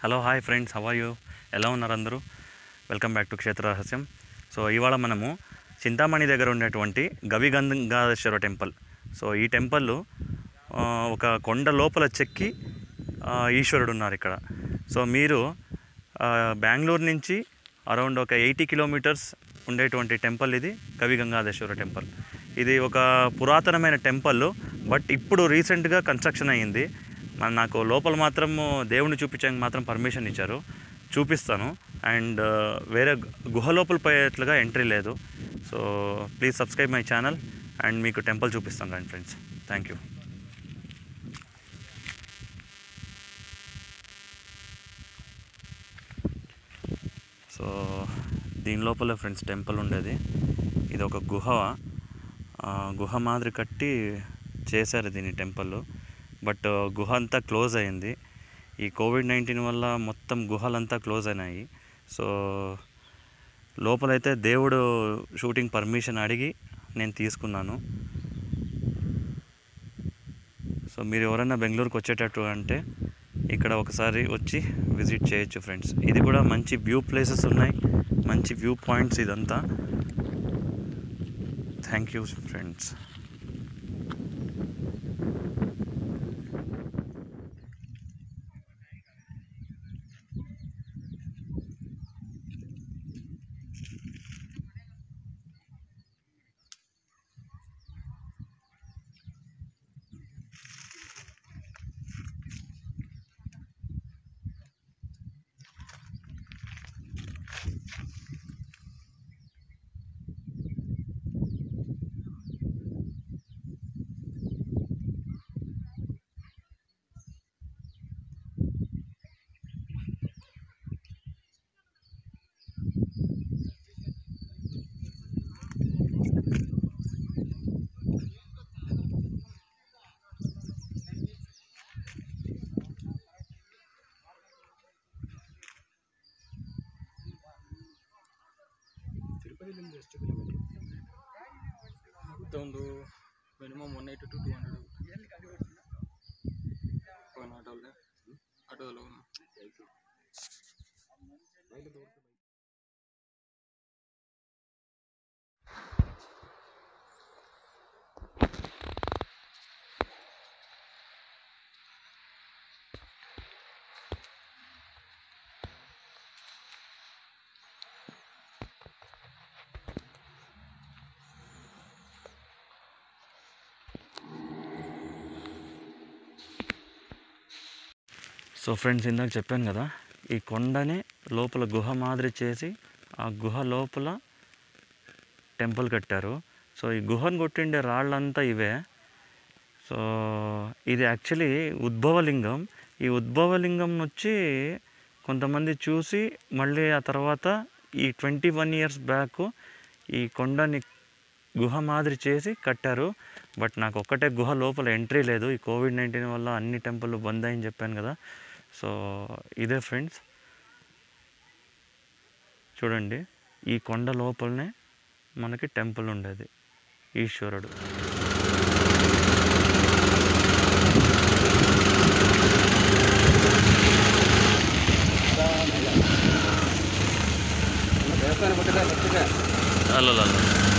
hello hi friends how are you ఎలా ఉన్నారు అందరూ వెల్కమ్ బ్యాక్ టు క్షేత్ర రహస్యం సో ఇవాళ మనము చింతామణి దగ్గర ఉండేటువంటి గవి గంగాధేశ్వర టెంపుల్ సో ఈ టెంపుల్ ఆ, ఒక కొండ లోపల చెక్కి ఆ, ఈశ్వరుడు ఉన్నారు ఇక్కడ సో మీరు ఆ, బెంగళూరు నుంచి అరౌండ్ ఒక ఎయిటీ కిలోమీటర్స్ ఉండేటువంటి టెంపుల్ ఇది కవి గంగాధేశ్వర టెంపుల్ ఇది ఒక పురాతనమైన టెంపుల్ బట్ ఇప్పుడు రీసెంట్గా కన్స్ట్రక్షన్ అయ్యింది మన నాకు లోపల మాత్రం దేవుణ్ణి చూపించడానికి మాత్రం పర్మిషన్ ఇచ్చారు చూపిస్తాను అండ్ వేరే గుహ లోపల పోయేట్లుగా ఎంట్రీ లేదు so please subscribe my channel and మీకు టెంపుల్ చూపిస్తాను రండి ఫ్రెండ్స్ థ్యాంక్ యూ సో దీని లోపల ఫ్రెండ్స్ టెంపుల్ ఉండేది ఇది ఒక గుహ ఆ, గుహ మాదిరి కట్టి చేశారు దీని టెంపుల్ బట్ గుహ అంతా క్లోజ్ అయింది ఈ కోవిడ్ నైన్టీన్ వల్ల మొత్తం గుహలంతా క్లోజ్ అయినాయి సో లోపలైతే దేవుడు షూటింగ్ పర్మిషన్ అడిగి నేను తీసుకున్నాను సో మీరు ఎవరైనా బెంగళూరుకి వచ్చేటట్టు అంటే ఇక్కడ ఒకసారి వచ్చి విజిట్ చేయొచ్చు ఫ్రెండ్స్ ఇది కూడా మంచి వ్యూ ప్లేసెస్ ఉన్నాయి మంచి వ్యూ పాయింట్స్ ఇదంతా థ్యాంక్ యూ ఫ్రెండ్స్ ತಿರುಪತಿಲಿಂದ ಎಷ್ಟು ಕಿಲೋಮೀಟರ್ ಆಗುತ್ತೆ ಒಂದು minimum one eighty to two hundred ಹೋಗೋಣ ಆಟೋಲ್ಲಿ ಆಟೋದಲ್ಲಿ ಹೋಗೋಣ సో ఫ్రెండ్స్ ఇందాక చెప్పాను కదా ఈ కొండని లోపల గుహ మాదిరి చేసి ఆ గుహ లోపల టెంపుల్ కట్టారు సో ఈ గుహను కొట్టిండే రాళ్ళంతా ఇవే సో ఇది యాక్చువల్లీ ఉద్భవలింగం ఈ ఉద్భవలింగం వచ్చి కొంతమంది చూసి మళ్ళీ ఆ తర్వాత ఈ ట్వంటీ వన్ ఇయర్స్ బ్యాక్ ఈ కొండని గుహ మాదిరి చేసి కట్టారు బట్ నాకు ఒక్కటే గుహ లోపల ఎంట్రీ లేదు ఈ కోవిడ్ నైన్టీన్ వల్ల అన్ని టెంపుల్ బంద్ అయ్యని చెప్పాను కదా సో ఇదే ఫ్రెండ్స్ చూడండి ఈ కొండ లోపలనే మనకి టెంపుల్ ఉండేది ఈశ్వరుడు ದೇವಸ್ಥಾನ ಗೊತ್ತಿಲ್ಲ ಗೊತ್ತಿಲ್ಲ అలా